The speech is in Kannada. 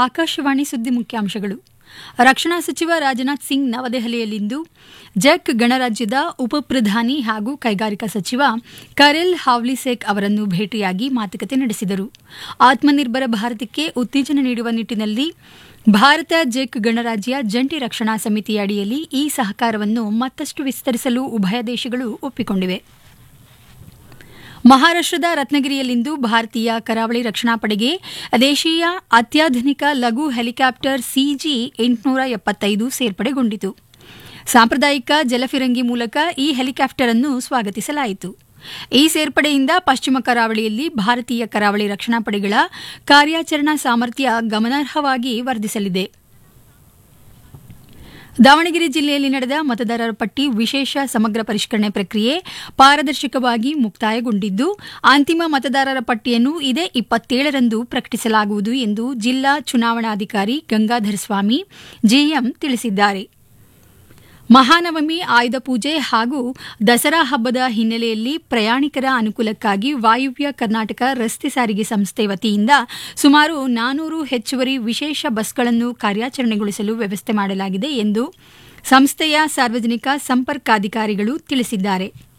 ಆಕಾಶವಾಣಿ ಸುದ್ದಿ ಮುಖ್ಯಾಂಶಗಳು ರಕ್ಷಣಾ ಸಚಿವ ರಾಜನಾಥ್ ಸಿಂಗ್ ನವದೆಹಲಿಯಲ್ಲಿಂದು ಜೆಕ್ ಗಣರಾಜ್ಯದ ಉಪಪ್ರಧಾನಿ ಹಾಗೂ ಕೈಗಾರಿಕಾ ಸಚಿವ ಕರೆಲ್ ಹಾವ್ಲಿಸೆಕ್ ಅವರನ್ನು ಭೇಟಿಯಾಗಿ ಮಾತುಕತೆ ನಡೆಸಿದರು ಆತ್ಮನಿರ್ಭರ ಭಾರತಕ್ಕೆ ಉತ್ತೇಜನ ನೀಡುವ ನಿಟ್ಟಿನಲ್ಲಿ ಭಾರತ ಜೆಕ್ ಗಣರಾಜ್ಯ ಜಂಟಿ ರಕ್ಷಣಾ ಸಮಿತಿಯ ಅಡಿಯಲ್ಲಿ ಈ ಸಹಕಾರವನ್ನು ಮತ್ತಷ್ಟು ವಿಸ್ತರಿಸಲು ಉಭಯ ದೇಶಗಳು ಒಪ್ಪಿಕೊಂಡಿವೆ ಮಹಾರಾಷ್ಟದ ರತ್ನಗಿರಿಯಲ್ಲಿಂದು ಭಾರತೀಯ ಕರಾವಳಿ ರಕ್ಷಣಾ ಪಡೆಗೆ ದೇಶೀಯ ಅತ್ಯಾಧುನಿಕ ಲಘು ಹೆಲಿಕಾಪ್ಟರ್ ಸಿಜಿ ಎಂಟುನೂರ ಎಪ್ಪತ್ತೈದು ಸೇರ್ಪಡೆಗೊಂಡಿತು ಸಾಂಪ್ರದಾಯಿಕ ಜಲಫಿರಂಗಿ ಮೂಲಕ ಈ ಹೆಲಿಕಾಪ್ಟರ್ ಅನ್ನು ಸ್ವಾಗತಿಸಲಾಯಿತು ಈ ಸೇರ್ಪಡೆಯಿಂದ ಪಶ್ಚಿಮ ಕರಾವಳಿಯಲ್ಲಿ ಭಾರತೀಯ ಕರಾವಳಿ ರಕ್ಷಣಾ ಪಡೆಗಳ ಕಾರ್ಯಾಚರಣಾ ಸಾಮರ್ಥ್ಯ ಗಮನಾರ್ಹವಾಗಿ ವರ್ಧಿಸಲಿದೆ ದಾವಣಗೆರೆ ಜಿಲ್ಲೆಯಲ್ಲಿ ನಡೆದ ಮತದಾರರ ಪಟ್ಟಿ ವಿಶೇಷ ಸಮಗ್ರ ಪರಿಷ್ಕರಣೆ ಪ್ರಕ್ರಿಯೆ ಪಾರದರ್ಶಕವಾಗಿ ಮುಕ್ತಾಯಗೊಂಡಿದ್ದು ಅಂತಿಮ ಮತದಾರರ ಪಟ್ಟಿಯನ್ನು ಇದೇ ಇಪ್ಪತ್ತೇಳರಂದು ಪ್ರಕಟಿಸಲಾಗುವುದು ಎಂದು ಜಿಲ್ಲಾ ಚುನಾವಣಾಧಿಕಾರಿ ಗಂಗಾಧರ ಸ್ವಾಮಿ ಜೆಎಂ ತಿಳಿಸಿದ್ದಾರೆ ಮಹಾನವಮಿ ಆಯುಧ ಪೂಜೆ ಹಾಗೂ ದಸರಾ ಹಬ್ಬದ ಹಿನ್ನೆಲೆಯಲ್ಲಿ ಪ್ರಯಾಣಿಕರ ಅನುಕೂಲಕ್ಕಾಗಿ ವಾಯುವ್ಯ ಕರ್ನಾಟಕ ರಸ್ತೆ ಸಾರಿಗೆ ಸಂಸ್ಥೆ ವತಿಯಿಂದ ಸುಮಾರು ನಾನೂರು ಹೆಚ್ಚುವರಿ ವಿಶೇಷ ಬಸ್ಗಳನ್ನು ಕಾರ್ಯಾಚರಣೆಗೊಳಿಸಲು ವ್ಯವಸ್ಥೆ ಮಾಡಲಾಗಿದೆ ಎಂದು ಸಂಸ್ಥೆಯ ಸಾರ್ವಜನಿಕ ಸಂಪರ್ಕಾಧಿಕಾರಿಗಳು ತಿಳಿಸಿದ್ದಾರೆ